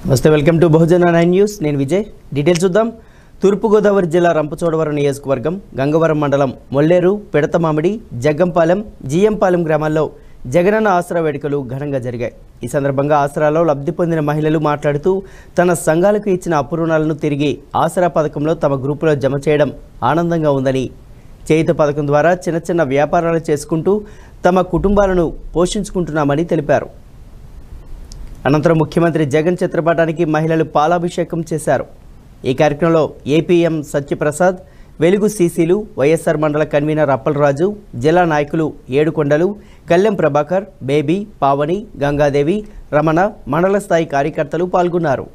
నమస్తే welcome to Bahujana nine news నేను Vijay details చూద్దాం తూర్పుగోదావరి జిల్లా రంపచోడవరం నియోజకవర్గం గంగవరం మండలం మొల్లేరు పెడతమామిడి జగ్గంపాలెం జిఎంపాలెం గ్రామాల్లో జగనన్న ఆసరా వేడుకలు ఘనంగా జరిగాయి ఈ సందర్భంగా ఆసరాలో లబ్ధి పొందిన మహిళలు మాట్లాడుతూ తన సంఘాలకు ఇచ్చిన అప్పు రుణాలను తిరిగి ఆసరా పథకంలో తమ గ్రూపులో జమ చేయడం ఆనందంగా ఉందని చేయుత పథకం ద్వారా చిన్న చిన్న వ్యాపారాలు చేసుకుంటూ తమ కుటుంబాలను పోషించుకుంటున్నామని తెలిపారు అనంతరం ముఖ్యమంత్రి జగన్ చిత్రపటానికి మహిళలు పాలాభిషేకం చేశారు ఈ కార్యక్రమంలో ఏపీఎం సత్యప్రసాద్ వెలుగు సీసీలు వైఎస్ఆర్ మండల కన్వీనర్ అప్పలరాజు జిల్లా నాయకులు ఏడుకొండలు కల్లెం ప్రభాకర్ బేబీ పావని గంగాదేవి రమణ మండల స్థాయి కార్యకర్తలు పాల్గొన్నారు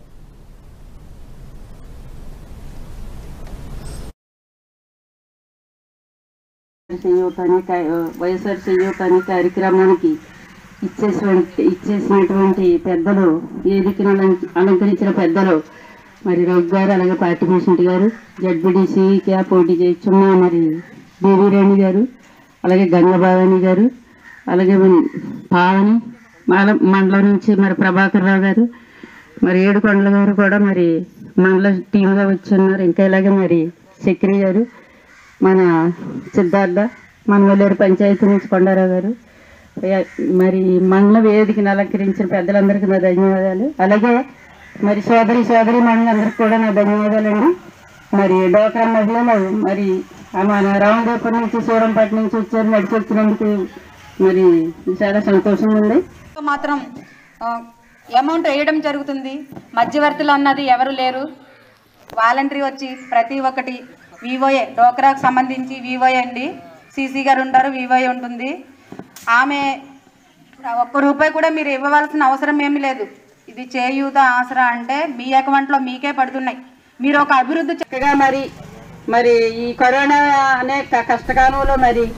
చేయూత అనే కా- వైఎస్ఆర్ చేయూత అనే కార్యక్రమానికి ఇచ్చేసినటువంటి ఇచ్చేసినటువంటి పెద్దలు వేదికను అలం- అలంకరించిన పెద్దలు మరి రఘు గారు అలాగే పార్టీ ప్రెసిడెంట్ గారు జడ్బిడిసిగా పోటీ చేస్తున్న మరి బేబీ రాణి గారు అలాగే గంగభావాని గారు అలాగే మన పావని మాల మండలం నుంచి మరి ప్రభాకర్ రావు గారు మరి ఏడుకొండల గారు కూడా మరి మండల టీంగా వచ్చి ఉన్నారు ఇంకా ఇలాగే మరి చక్రి గారు మన సిద్ధార్థ మన వల్లేరు పంచాయతీ నుంచి కొండారావు గారు ఏ- మరి మండల వేదికను అలంకరించిన పెద్దలందరికీ నా ధన్యవాదాలు అలాగే మరి సోదరి సోదరి మండలందరికీ కూడా నా ధన్యవాదాలండి మరి డోక్రా మహిళలు మరి ఆ మన రామదేపురం నుంచి సూరంపేట నుంచి వచ్చారు నడిచి వచ్చినందుకు మరి చాలా సంతోషంగా ఉంది మాత్రం అమౌంట్ వేయడం జరుగుతుంది మధ్యవర్తులు అన్నది ఎవరు లేరు వాలంటరీ వచ్చి ప్రతి ఒక్కటి వివోఏ డోక్రాకు సంబంధించి వివోఏ అండి సీసీ గారు ఉంటారు వివోఏ ఉంటుంది ఆమె ఒక్క రూపాయి కూడా మీరు ఇవ్వవలసిన అవసరం ఏమీ లేదు ఇది చేయూత ఆసరా అంటే మీ అకౌంట్లో మీకే పడుతున్నాయి మీరు ఒక అభివృద్ధి చే- చక్కగా మరి మరి ఈ కరోనా అనే క- కష్టకాలంలో మరి